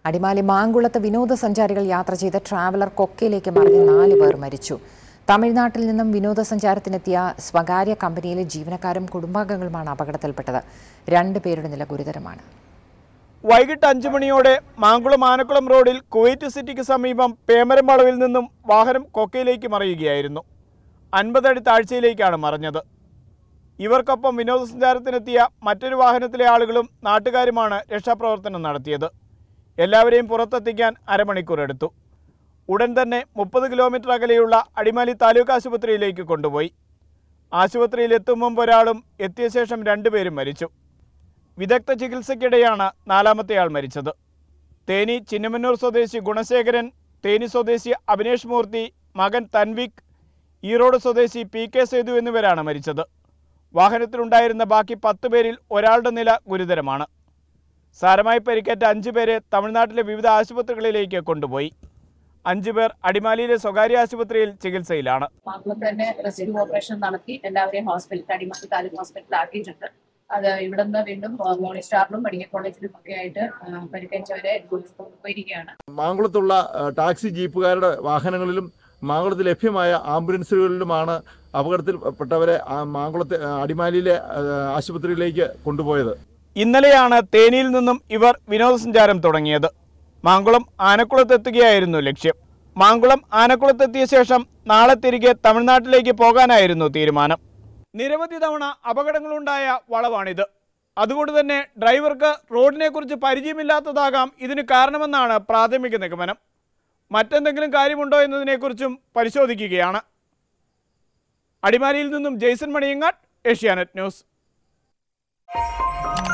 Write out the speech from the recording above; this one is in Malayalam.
അടിമാലി മാങ്കുളത്ത് വിനോദസഞ്ചാരികൾ യാത്ര ചെയ്ത ട്രാവലർ കൊക്കയിലേക്ക് മറിഞ്ഞ് നാല് പേർ മരിച്ചു തമിഴ്നാട്ടിൽ നിന്നും വിനോദസഞ്ചാരത്തിനെത്തിയ സ്വകാര്യ കമ്പനിയിലെ ജീവനക്കാരും കുടുംബാംഗങ്ങളുമാണ് അപകടത്തിൽപ്പെട്ടത് രണ്ടുപേരുടെ നില ഗുരുതരമാണ് വൈകിട്ട് അഞ്ചു മണിയോടെ മാങ്കുളം ആനക്കുളം റോഡിൽ കുവൈറ്റ് സിറ്റിക്ക് സമീപം പേമരം വളവിൽ നിന്നും വാഹനം കൊക്കയിലേക്ക് മറിയുകയായിരുന്നു അൻപതടി താഴ്ചയിലേക്കാണ് മറിഞ്ഞത് ഇവർക്കൊപ്പം വിനോദസഞ്ചാരത്തിനെത്തിയ മറ്റൊരു വാഹനത്തിലെ ആളുകളും നാട്ടുകാരുമാണ് രക്ഷാപ്രവർത്തനം നടത്തിയത് എല്ലാവരെയും പുറത്തെത്തിക്കാൻ അരമണിക്കൂർ എടുത്തു ഉടൻ തന്നെ മുപ്പത് കിലോമീറ്റർ അകലെയുള്ള അടിമാലി താലൂക്ക് ആശുപത്രിയിലേക്ക് കൊണ്ടുപോയി ആശുപത്രിയിൽ എത്തും മുമ്പ് ഒരാളും എത്തിയ ശേഷം രണ്ടുപേരും മരിച്ചു വിദഗ്ധ ചികിത്സയ്ക്കിടെയാണ് നാലാമത്തെയാൾ മരിച്ചത് തേനി ചിന്നമന്നൂർ സ്വദേശി ഗുണശേഖരൻ തേനി സ്വദേശി അഭിനേഷ് മൂർത്തി മകൻ തൻവിക് ഈറോഡ് സ്വദേശി പി കെ സേതു എന്നിവരാണ് മരിച്ചത് വാഹനത്തിലുണ്ടായിരുന്ന ബാക്കി പത്ത് പേരിൽ ഒരാളുടെ നില ഗുരുതരമാണ് സാരമായി പരിക്കേറ്റ അഞ്ചു പേരെ തമിഴ്നാട്ടിലെ വിവിധ ആശുപത്രികളിലേക്ക് കൊണ്ടുപോയി അഞ്ചു പേർ അടിമാലിയിലെ സ്വകാര്യ ആശുപത്രിയിൽ ചികിത്സയിലാണ് മാങ്കുളത്ത് തന്നെ റെസ്ക്യൂ ഓപ്പറേഷൻ നടത്തി എല്ലാവരെയും ഹോസ്പിറ്റൽ അടിമാലി താലൂക്ക് ഹോസ്പിറ്റലിൽ ആക്കിയിട്ടുണ്ട് അത് ഇവിടെ നിന്ന് വീണ്ടും മോർണിംഗ് സ്റ്റാറിലും മെഡിക്കൽ കോളേജിലും ഒക്കെ ആയിട്ട് ആ, പരിക്കേറ്റവരെ കൊണ്ടുപോയിരിക്കുകയാണ് മാങ്കുളത്തുള്ള ആ, ടാക്സി ജീപ്പുകാരുടെ വാഹനങ്ങളിലും മാങ്കുളത്ത് ലഭ്യമായ ആംബുലൻസുകളിലുമാണ് അപകടത്തിൽപ്പെട്ടവരെ ആ, മാങ്കുളത്തെ ആ, അടിമാലിയിലെ ആ, ആശുപത്രിയിലേക്ക് കൊണ്ടുപോയത് ഇന്നലെയാണ് തേനിയിൽ നിന്നും ഇവർ വിനോദസഞ്ചാരം തുടങ്ങിയത് മാങ്കുളം ആനക്കുളത്തെത്തുകയായിരുന്നു ലക്ഷ്യം മാങ്കുളം ആനക്കുളത്തെത്തിയ ശേഷം നാളെ തിരികെ തമിഴ്നാട്ടിലേക്ക് പോകാനായിരുന്നു തീരുമാനം നിരവധി തവണ അപകടങ്ങളുണ്ടായ വളവാണിത് അതുകൊണ്ട് തന്നെ ഡ്രൈവർക്ക് റോഡിനെക്കുറിച്ച് പരിചയമില്ലാത്തതാകാം ഇതിന് കാരണമെന്നാണ് പ്രാഥമിക നിഗമനം മറ്റെന്തെങ്കിലും കാര്യമുണ്ടോ എന്നതിനെക്കുറിച്ചും പരിശോധിക്കുകയാണ് അടിമാലിയിൽ നിന്നും ജെയ്സൺ മണിയങ്ങാട് ഏഷ്യാനെറ്റ് ന്യൂസ്